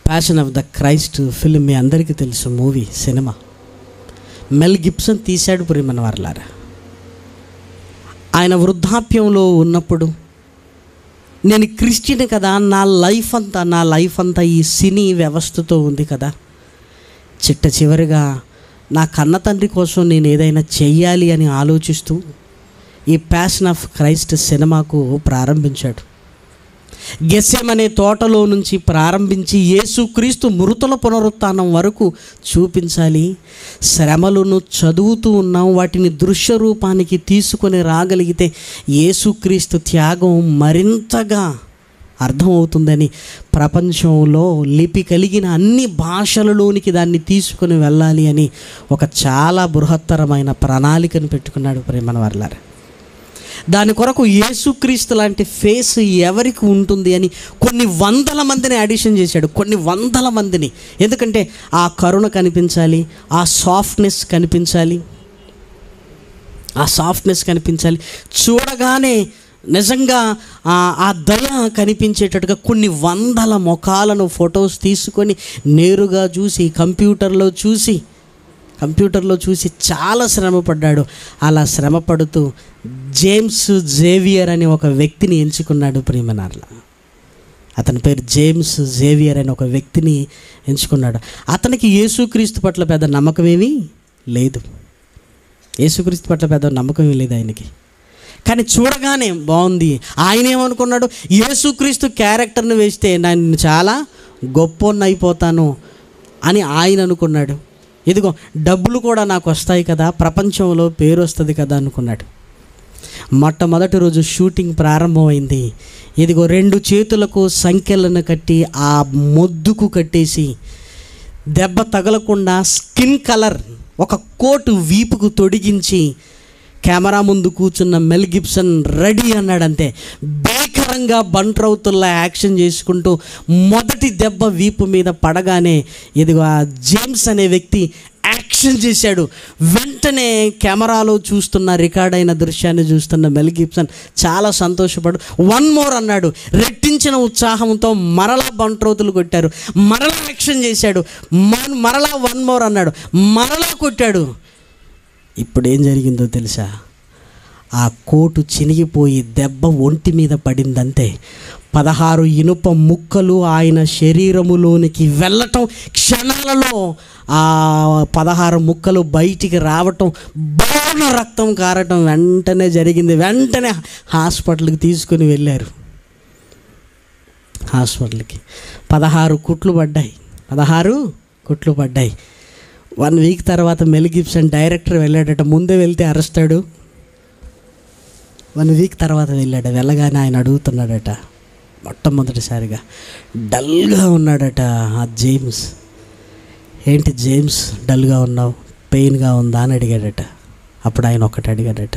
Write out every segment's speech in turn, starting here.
Passion of the Christ film మీ అందరికీ తెలుసు మూవీ సినిమా మెల్ గిబ్సన్ తీశాడు ప్రియమన వర్లారా ఆయన వృద్ధాప్యంలో ఉన్నప్పుడు నేను క్రిస్టియన్ కదా నా లైఫ్ అంతా నా లైఫ్ అంతా ఈ సినీ వ్యవస్థతో ఉంది కదా చిట్ట చివరిగా నా కన్న తండ్రి కోసం నేను ఏదైనా చెయ్యాలి అని ఆలోచిస్తూ ఈ ప్యాషన్ ఆఫ్ క్రైస్ట్ సినిమాకు ప్రారంభించాడు గెస్సెం అనే తోటలో నుంచి ప్రారంభించి యేసుక్రీస్తు మృతుల పునరుత్థానం వరకు చూపించాలి శ్రమలను చదువుతూ ఉన్నాం వాటిని దృశ్య రూపానికి తీసుకొని రాగలిగితే యేసుక్రీస్తు త్యాగం మరింతగా అర్థమవుతుందని ప్రపంచంలో లిపి కలిగిన అన్ని భాషలలోనికి దాన్ని తీసుకొని వెళ్ళాలి అని ఒక చాలా బృహత్తరమైన ప్రణాళికను పెట్టుకున్నాడు ప్రేమన వర్లారా దాని కొరకు యేసుక్రీస్తు లాంటి ఫేస్ ఎవరికి ఉంటుంది అని కొన్ని వందల మందిని అడిషన్ చేశాడు కొన్ని వందల మందిని ఎందుకంటే ఆ కరుణ కనిపించాలి ఆ సాఫ్ట్నెస్ కనిపించాలి ఆ సాఫ్ట్నెస్ కనిపించాలి చూడగానే నిజంగా ఆ- ఆ దయ కనిపించేటట్టుగా కొన్ని వందల ముఖాలను ఫొటోస్ తీసుకొని నేరుగా చూసి కంప్యూటర్లో చూసి కంప్యూటర్లో చూసి చాలా శ్రమపడ్డాడు అలా శ్రమపడుతూ జేమ్స్ జేవియర్ అనే ఒక వ్యక్తిని ఎంచుకున్నాడు ప్రియమనార్ల అతని పేరు జేమ్స్ జేవియర్ అనే ఒక వ్యక్తిని ఎంచుకున్నాడు అతనికి యేసుక్రీస్తు పట్ల పెద్ద నమ్మకమేమీ లేదు యేసుక్రీస్తు పట్ల పెద్ద నమ్మకం ఏమీ లేదు ఆయనకి కానీ చూడగానే బాగుంది ఆయన ఏమనుకున్నాడు యేసుక్రీస్తు క్యారెక్టర్ని వేస్తే నేను చాలా గొప్ప అయిపోతాను అని ఆయన అనుకున్నాడు ఇదిగో డబ్బులు కూడా నాకు వస్తాయి కదా ప్రపంచంలో పేరు వస్తుంది కదా అనుకున్నాడు మొట్టమొదటి రోజు షూటింగ్ ప్రారంభమైంది ఇదిగో రెండు చేతులకు సంఖ్యలను కట్టి ఆ మొద్దుకు కట్టేసి దెబ్బ తగలకుండా స్కిన్ కలర్ ఒక కోటు వీపుకు తొడిగించి కెమెరా ముందు కూర్చున్న మెల్ గిబ్సన్ రెడీ అన్నాడంతే భీకరంగా బంట్రౌతుల్లా యాక్షన్ చేసుకుంటూ మొదటి దెబ్బ వీపు మీద పడగానే ఇదిగో ఆ జేమ్స్ అనే వ్యక్తి యాక్షన్ చేశాడు వెంటనే కెమెరాలో చూస్తున్న రికార్డ్ అయిన దృశ్యాన్ని చూస్తున్న మెల్ గిబ్సన్ చాలా సంతోషపడు వన్ మోర్ అన్నాడు రెట్టించిన ఉత్సాహంతో మరలా బంట్రోతులు కొట్టారు మరలా యాక్షన్ చేశాడు మన్- మరలా వన్ మోర్ అన్నాడు మరలా కొట్టాడు ఇప్పుడు ఏం జరిగిందో తెలుసా ఆ కోటు చినిగిపోయి దెబ్బ ఒంటి మీద పడిందంతే పదహారు ఇనుప ముక్కలు ఆయన శరీరములోనికి వెళ్ళటం క్షణాలలో ఆ పదహారు ముక్కలు బయటికి రావటం బాణ రక్తం కారటం వెంటనే జరిగింది వెంటనే హాస్పిటల్కి తీసుకుని వెళ్ళారు హాస్పిటల్కి పదహారు కుట్లు పడ్డాయి పదహారు కుట్లు పడ్డాయి వన్ వీక్ తర్వాత మెల్ గిబ్సన్ డైరెక్టర్ వెళ్ళాడట ముందే వెళ్తే అరెస్టాడు వన్ వీక్ తర్వాత వెళ్ళాడు వెళ్ళగానే ఆయన అడుగుతున్నాడట మొట్టమొదటిసారిగా డల్గా ఉన్నాడట ఆ జేమ్స్ ఏంటి జేమ్స్ డల్గా ఉన్నావు పెయిన్గా ఉందా అని అడిగాడట అప్పుడు ఆయన ఒకటి అడిగాడట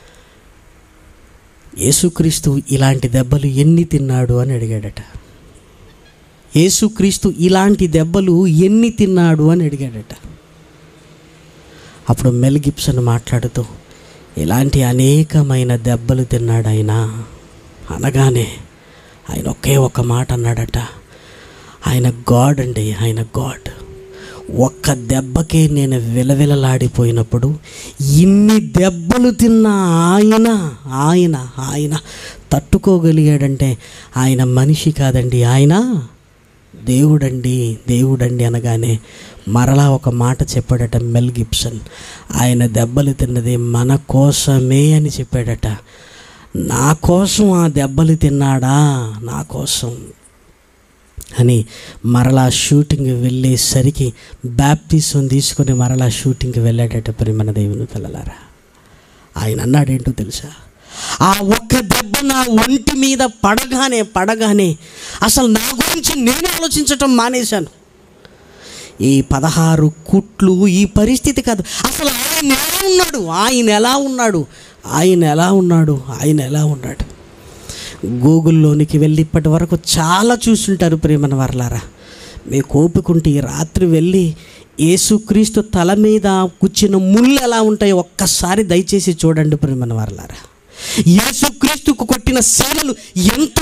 యేసుక్రీస్తు ఇలాంటి దెబ్బలు ఎన్ని తిన్నాడు అని అడిగాడట యేసుక్రీస్తు ఇలాంటి దెబ్బలు ఎన్ని తిన్నాడు అని అడిగాడట అప్పుడు మెల్ గిబ్సన్ మాట్లాడుతూ ఇలాంటి అనేకమైన దెబ్బలు తిన్నాడు ఆయన అనగానే ఆయన ఒకే ఒక మాట అన్నాడట ఆయన గాడ్ అండి ఆయన గాడ్ ఒక్క దెబ్బకే నేను విలవిలలాడిపోయినప్పుడు ఇన్ని దెబ్బలు తిన్న ఆయన ఆయన ఆయన తట్టుకోగలిగాడంటే ఆయన మనిషి కాదండి ఆయన దేవుడండి దేవుడండి అనగానే మరలా ఒక మాట చెప్పాడట మెల్ గిబ్సన్ ఆయన దెబ్బలు తిన్నది మన కోసమే అని చెప్పాడట నా కోసం ఆ దెబ్బలు తిన్నాడా నా కోసం అని మరలా షూటింగ్ వెళ్ళేసరికి బ్యాప్టిజం తీసుకొని మరలా షూటింగ్కి వెళ్ళాడట ప్రేమన దేవుని పిల్లలారా ఆయన అన్నాడేంటో తెలుసా ఆ ఒక్క దెబ్బ నా ఒంటి మీద పడగానే పడగానే అసలు నా గురించి నేను ఆలోచించటం మానేశాను ఈ పదహారు కుట్లు ఈ పరిస్థితి కాదు అసలు ఆయన ఎలా ఉన్నాడు ఆయన ఎలా ఉన్నాడు ఆయన ఎలా ఉన్నాడు ఆయన ఎలా ఉన్నాడు గూగుల్లోనికి వెళ్ళి ఇప్పటి వరకు చాలా చూసుంటారు ప్రేమన వర్లారా మీ కోపుకుంటే ఈ రాత్రి వెళ్ళి యేసుక్రీస్తు తల మీద కూర్చిన ముళ్ళు ఎలా ఉంటాయో ఒక్కసారి దయచేసి చూడండి ప్రేమన వర్లారా యేసుక్రీస్తుకు కొట్టిన శీలలు ఎంత పొడవు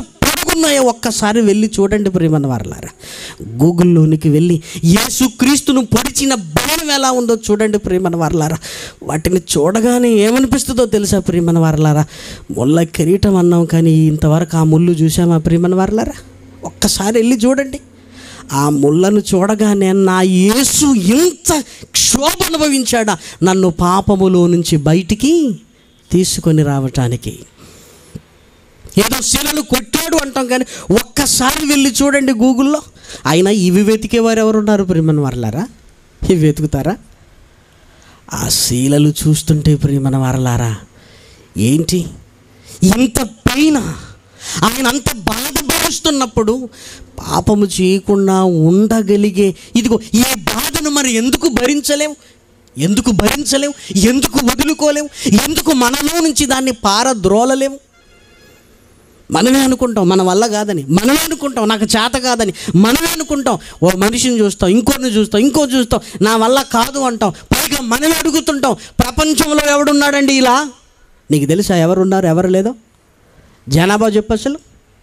ఎలాగున్నాయో ఒక్కసారి వెళ్ళి చూడండి ప్రియమన్న వారలారా గూగుల్లోనికి వెళ్ళి యేసుక్రీస్తును పొడిచిన బాణం ఎలా ఉందో చూడండి ప్రియమన్న వారలారా వాటిని చూడగానే ఏమనిపిస్తుందో తెలుసా ప్రియమన్న వారలారా ముళ్ళ కిరీటం అన్నాం కానీ ఇంతవరకు ఆ ముళ్ళు చూసామా ప్రియమన్న వారలారా ఒక్కసారి వెళ్ళి చూడండి ఆ ముళ్ళను చూడగానే నా యేసు ఇంత క్షోభ అనుభవించాడా నన్ను పాపములో నుంచి బయటికి తీసుకొని రావటానికి ఏదో శిలలు కొట్టాడు అంటాం కానీ ఒక్కసారి వెళ్ళి చూడండి గూగుల్లో అయినా ఇవి వెతికేవారు ఎవరున్నారు ప్రియమన వారలారా ఇవి వెతుకుతారా ఆ శీలలు చూస్తుంటే ప్రియమన వారలారా ఏంటి ఇంత పెయిన్ ఆయన అంత బాధపరుస్తున్నప్పుడు పాపము చేయకుండా ఉండగలిగే ఇదిగో ఈ బాధను మరి ఎందుకు భరించలేం ఎందుకు భరించలేం ఎందుకు వదులుకోలేం ఎందుకు మనలో నుంచి దాన్ని పారద్రోలలేం మనమే అనుకుంటాం మన వల్ల కాదని మనమే అనుకుంటాం నాకు చేత కాదని మనమే అనుకుంటాం ఓ మనిషిని చూస్తాం ఇంకోరిని చూస్తాం ఇంకో చూస్తాం నా వల్ల కాదు అంటాం పైగా మనమే అడుగుతుంటాం ప్రపంచంలో ఎవడున్నాడండి ఇలా నీకు తెలుసా ఎవరున్నారు ఎవరు లేదో జనాభా చెప్పు అసలు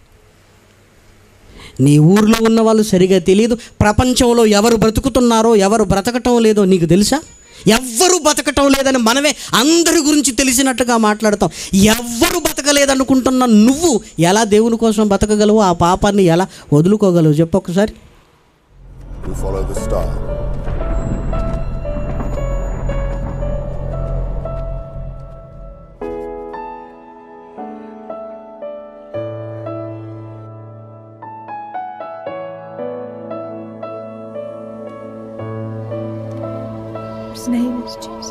నీ ఊర్లో ఉన్న వాళ్ళు సరిగా తెలియదు ప్రపంచంలో ఎవరు బ్రతుకుతున్నారో ఎవరు బ్రతకటం లేదో నీకు తెలుసా ఎవ్వరు బతకటం లేదని మనమే అందరి గురించి తెలిసినట్టుగా మాట్లాడతాం ఎవ్వరు బతకలేదనుకుంటున్న నువ్వు ఎలా దేవుని కోసం బతకగలవు ఆ పాపాన్ని ఎలా వదులుకోగలవు చెప్పు ఒకసారి We follow the star. His name is Jesus.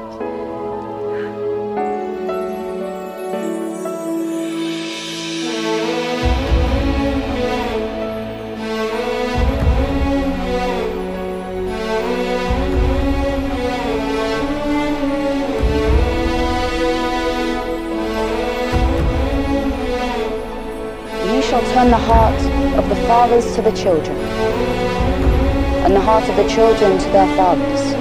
You shall turn the heart of the fathers to the children, and the heart of the children to their fathers,